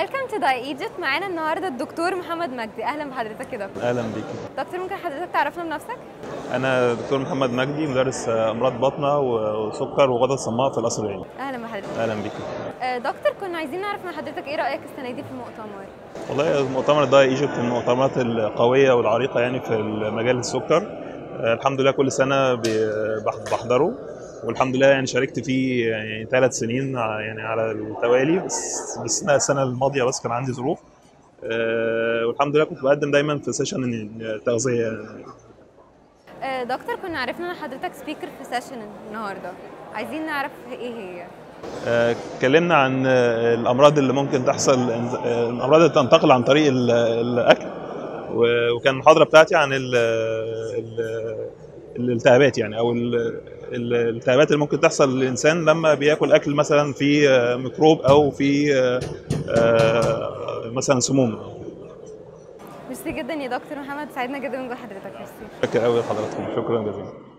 ويلكم تو داي ايجيبت معانا النهارده الدكتور محمد مجدي اهلا بحضرتك يا دكتور اهلا بيكي دكتور ممكن حضرتك تعرفنا بنفسك انا دكتور محمد مجدي مدرس امراض باطنه وسكر وغدد صماء في القصر العيني اهلا بحضرتك اهلا بيكي آه، دكتور كنا عايزين نعرف من حضرتك ايه رايك السنه دي في المؤتمر والله مؤتمر داي ايجيبت من المؤتمرات القويه والعريقه يعني في مجال السكر آه، الحمد لله كل سنه ب- بح- بحضره والحمد لله يعني شاركت فيه يعني ثلاث سنين ع- يعني على التوالي بس بس أنا السنه الماضيه بس كان عندي ظروف آه، والحمد لله كنت بقدم دايما في سيشن التغذيه آه، دكتور كنا عرفنا ان حضرتك سبيكر في سيشن النهارده عايزين نعرف ايه هي آه، اتكلمنا عن آه، الامراض اللي ممكن تحصل آه، الامراض اللي تنتقل عن طريق ال- الاكل و- وكان المحاضره بتاعتي عن ال- ال- الالتهابات يعني او ال- الالتهابات اللي ممكن تحصل للانسان لما بياكل اكل مثلا فيه آه، ميكروب او فيه آه، آه، مثلا سموم ميرسي جدا يا دكتور محمد سعدنا جدا من جوه حضرتك ميرسي شكرا قوي لحضراتكم شكرا جزيلا